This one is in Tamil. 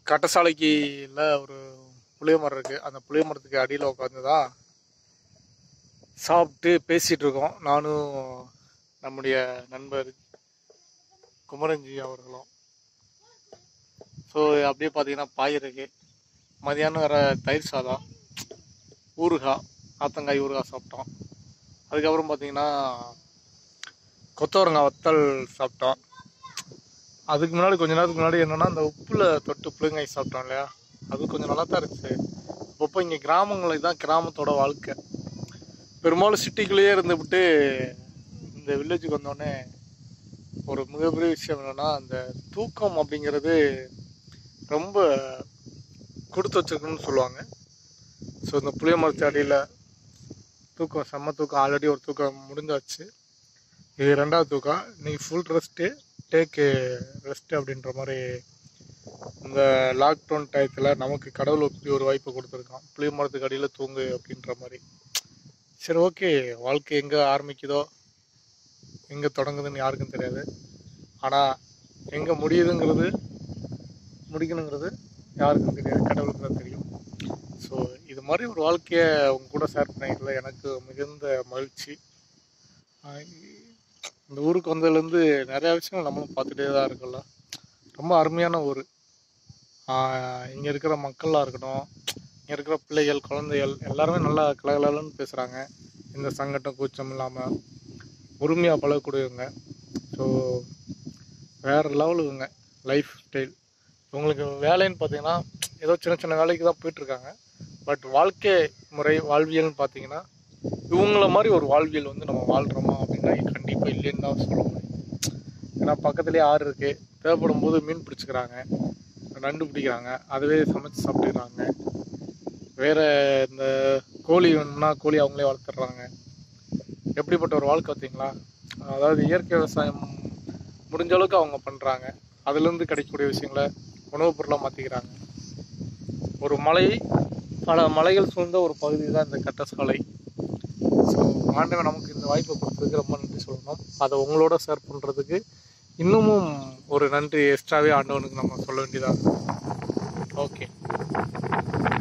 கட்டசாலைக்குல ஒரு புளிய மரம் இருக்குது அந்த புளிய மரத்துக்கு அடியில் உட்காந்து தான் சாப்பிட்டு பேசிகிட்டு இருக்கோம் நானும் நம்முடைய நண்பர் குமரஞ்சி அவர்களும் ஸோ அப்படியே பார்த்தீங்கன்னா பாய் இருக்கு மதியானம் வேற தயிர் சாதம் ஊறுகாய் ஆத்தங்காய் ஊறுகாய் சாப்பிட்டோம் அதுக்கப்புறம் பார்த்தீங்கன்னா கொத்தவரங்காய் வத்தல் சாப்பிட்டோம் அதுக்கு முன்னாடி கொஞ்ச நேரத்துக்கு முன்னாடி என்னன்னா அந்த உப்புல தொட்டு புளிங்காய் சாப்பிட்டோம் இல்லையா அது கொஞ்சம் நல்லா தான் இருந்துச்சு அப்பப்போ இங்கே கிராமங்களுக்கு தான் கிராமத்தோட வாழ்க்கை பெரும்பாலும் சிட்டிக்குள்ளேயே இருந்துவிட்டு இந்த வில்லேஜுக்கு வந்தோடனே ஒரு மிகப்பெரிய விஷயம் என்னன்னா அந்த தூக்கம் அப்படிங்கிறது ரொம்ப கொடுத்து வச்சிருக்குன்னு சொல்லுவாங்க ஸோ இந்த புளிய மரத்து அடியில் தூக்கம் செம்ம தூக்கம் ஆல்ரெடி ஒரு தூக்கம் முடிஞ்சாச்சு இது ரெண்டாவது தூக்கம் இன்னைக்கு ஃபுல் ரெஸ்ட்டு டேக்கு ரெஸ்ட் அப்படின்ற மாதிரி இந்த லாக்டவுன் டயத்தில் நமக்கு கடவுள் இப்படி ஒரு வாய்ப்பு கொடுத்துருக்கான் புளிய மரத்துக்கு அடியில் தூங்கு அப்படின்ற மாதிரி சரி ஓகே வாழ்க்கை எங்கே ஆரம்பிக்குதோ எங்கே தொடங்குதுன்னு யாருக்கும் தெரியாது ஆனால் எங்கே முடியுதுங்கிறது முடிக்கணுங்கிறது யாருக்கும் தெரியாது கடவுளுக்கு தான் தெரியும் ஸோ இது மாதிரி ஒரு வாழ்க்கையை உங்க கூட ஷேர் பண்ணிக்கல எனக்கு மிகுந்த மகிழ்ச்சி ஆஹ் இந்த ஊருக்கு வந்ததுலேருந்து நிறையா விஷயங்கள் நம்மளும் பார்த்துட்டே தான் இருக்கோம்ல ரொம்ப அருமையான ஊர் இங்கே இருக்கிற மக்களாக இருக்கட்டும் இங்கே இருக்கிற பிள்ளைகள் குழந்தைகள் எல்லாருமே நல்லா கலகலன்னு பேசுகிறாங்க எந்த சங்கடம் கூச்சம் இல்லாமல் உரிமையாக பழகக்கூடியவங்க ஸோ வேறு லெவலுங்க லைஃப் ஸ்டைல் இவங்களுக்கு வேலைன்னு பார்த்தீங்கன்னா ஏதோ சின்ன சின்ன வேலைக்கு தான் போயிட்டுருக்காங்க பட் வாழ்க்கை முறை வாழ்வியல்னு பார்த்தீங்கன்னா இவங்கள மாதிரி ஒரு வாழ்வியல் வந்து நம்ம வாழ்கிறோமா அப்படின்னா கண்டிப்பாக இல்லைன்னு தான் சொல்ல முடியும் ஏன்னா பக்கத்துலேயே ஆறு இருக்குது தேவைப்படும் போது மீன் பிடிச்சிக்கிறாங்க நண்டு பிடிக்கிறாங்க அதுவே சமைச்சு சாப்பிட்டுக்கிறாங்க வேற இந்த கோழி வேணும்னா கோழி அவங்களே வளர்த்துடுறாங்க எப்படிப்பட்ட ஒரு வாழ்க்கை பார்த்தீங்களா அதாவது இயற்கை விவசாயம் முடிஞ்ச அளவுக்கு அவங்க பண்ணுறாங்க அதுலேருந்து கிடைக்கக்கூடிய விஷயங்களை உணவுப் பொருளாக மாற்றிக்கிறாங்க ஒரு மலை பல மலைகள் சூழ்ந்த ஒரு பகுதி தான் இந்த கட்டசாலை ஸோ ஆண்டவன் நமக்கு இந்த வாய்ப்பை கொடுத்ததுக்கு ரொம்ப நன்றி சொல்லணும் அதை உங்களோட ஷேர் பண்ணுறதுக்கு இன்னமும் ஒரு நன்றி எக்ஸ்ட்ராவே ஆண்டவனுக்கு நம்ம சொல்ல வேண்டியதாக ஓகே